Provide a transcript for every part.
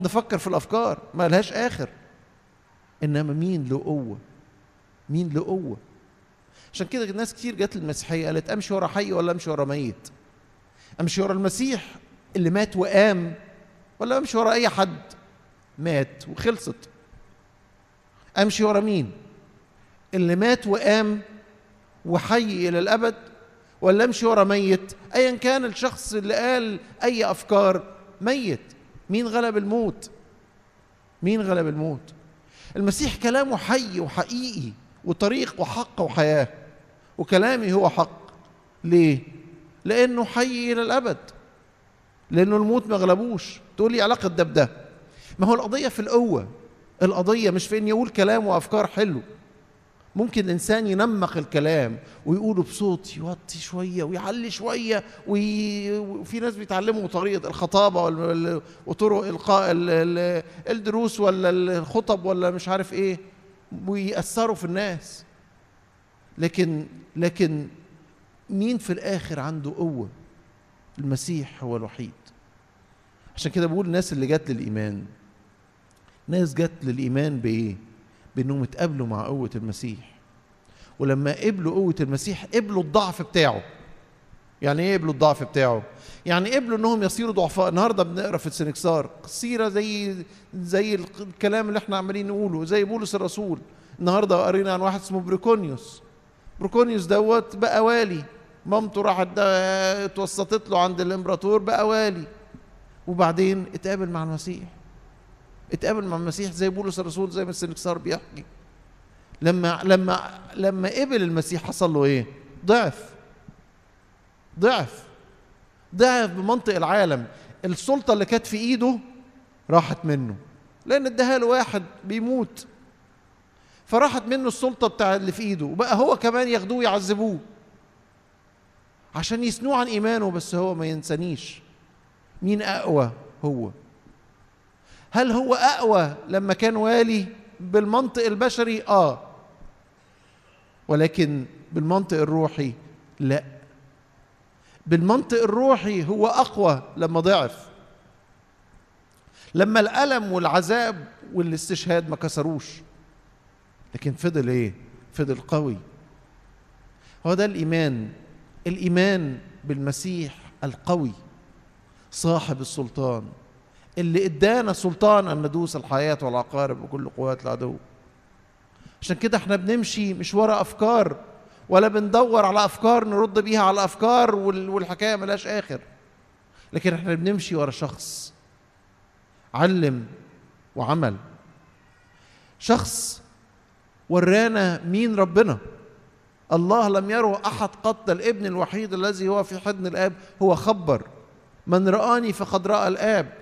نفكر في الافكار ما لهاش اخر انما مين له قوه مين له قوه عشان كده ناس كتير جت المسيحيه قالت امشي ورا حي ولا امشي ورا ميت امشي ورا المسيح اللي مات وقام ولا امشي ورا اي حد مات وخلصت امشي ورا مين اللي مات وقام وحي الى الابد ولا امشي ورا ميت ايا كان الشخص اللي قال اي افكار ميت مين غلب الموت مين غلب الموت المسيح كلامه حي وحقيقي وطريق وحق وحياه وكلامي هو حق ليه لانه حي الى الابد لانه الموت ما غلبوش تقول لي علاقه ده بده ما هو القضيه في القوه القضيه مش في اني يقول كلام وافكار حلو ممكن الانسان ينمق الكلام ويقوله بصوت يوطي شويه ويعلي شويه وي... وفي ناس بيتعلموا طريقه الخطابه وال... وطرق القاء ال... ال... الدروس ولا الخطب ولا مش عارف ايه ويأثروا في الناس لكن لكن مين في الاخر عنده قوه المسيح هو الوحيد عشان كده بقول الناس اللي جت للايمان ناس جت للايمان بايه بانهم اتقابلوا مع قوه المسيح ولما قبلوا قوه المسيح قبلوا الضعف بتاعه يعني ايه قبلوا الضعف بتاعه يعني قبلوا انهم يصيروا ضعفاء النهارده بنقرا في السنكسار قصيره زي زي الكلام اللي احنا عمالين نقوله زي بولس الرسول النهارده قرينا عن واحد اسمه بروكونيوس بروكونيوس دوت بقى والي مامته راحت اتوسطت له عند الامبراطور بقى والي وبعدين اتقابل مع المسيح اتقابل مع المسيح زي بولس الرسول زي ما السنكسار بيحكي لما لما لما قبل المسيح حصل له ايه؟ ضعف ضعف ضعف بمنطق العالم السلطة اللي كانت في ايده راحت منه لان اداها له واحد بيموت فراحت منه السلطة بتاع اللي في ايده وبقى هو كمان ياخدوه ويعذبوه عشان يسنوه عن ايمانه بس هو ما ينسانيش مين اقوى هو هل هو اقوى لما كان والي بالمنطق البشري اه ولكن بالمنطق الروحي لا بالمنطق الروحي هو اقوى لما ضعف لما الالم والعذاب والاستشهاد ما كسروش لكن فضل ايه فضل قوي هو ده الايمان الايمان بالمسيح القوي صاحب السلطان اللي ادانا سلطان ان ندوس الحياه والعقارب وكل قوات العدو عشان كده احنا بنمشي مش ورا افكار ولا بندور على افكار نرد بيها على افكار والحكايه ملهاش اخر لكن احنا بنمشي ورا شخص علم وعمل شخص ورانا مين ربنا الله لم يره احد قط الابن الوحيد الذي هو في حضن الاب هو خبر من رآني فقد رأى الآب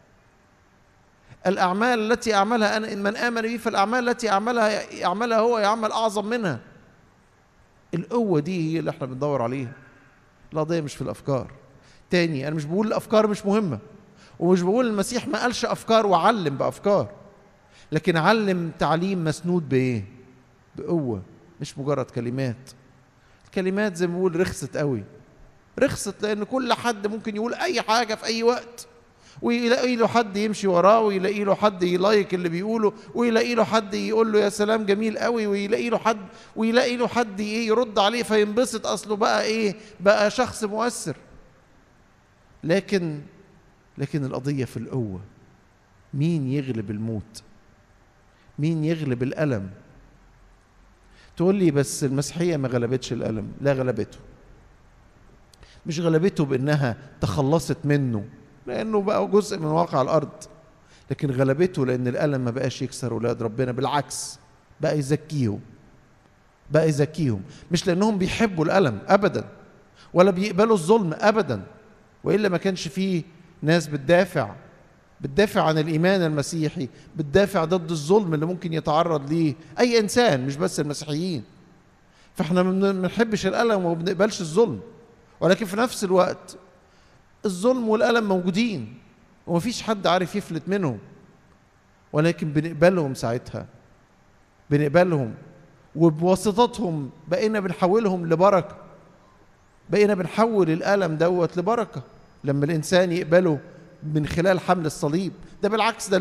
الأعمال التي أعملها أنا من آمن بي فالأعمال التي أعملها يعملها هو يعمل أعظم منها القوة دي هي اللي احنا بندور عليها القضية مش في الأفكار تاني أنا مش بقول الأفكار مش مهمة ومش بقول المسيح ما قالش أفكار وعلم بأفكار لكن علم تعليم مسنود بإيه؟ بقوة مش مجرد كلمات الكلمات زي ما بقول رخصت قوي رخصت لأن كل حد ممكن يقول أي حاجة في أي وقت ويلاقي له حد يمشي وراه ويلاقي له حد يلايك اللي بيقوله ويلاقي له حد يقول له يا سلام جميل قوي ويلاقي له حد ويلاقي له حد ايه يرد عليه فينبسط اصله بقى ايه بقى شخص مؤثر لكن لكن القضية في القوة مين يغلب الموت مين يغلب الألم تقول لي بس المسيحية ما غلبتش الألم لا غلبته مش غلبته بأنها تخلصت منه لانه بقى جزء من واقع الارض لكن غلبته لان الالم ما بقاش يكسر اولاد ربنا بالعكس بقى يزكيهم بقى يزكيهم مش لانهم بيحبوا الالم ابدا ولا بيقبلوا الظلم ابدا والا ما كانش فيه ناس بتدافع بتدافع عن الايمان المسيحي بتدافع ضد الظلم اللي ممكن يتعرض ليه اي انسان مش بس المسيحيين فاحنا ما بنحبش الالم وما بنقبلش الظلم ولكن في نفس الوقت الظلم والألم موجودين ومفيش حد عارف يفلت منهم ولكن بنقبلهم ساعتها بنقبلهم وبواسطتهم بقينا بنحولهم لبركة بقينا بنحول الألم دوت لبركة لما الإنسان يقبله من خلال حمل الصليب ده بالعكس ده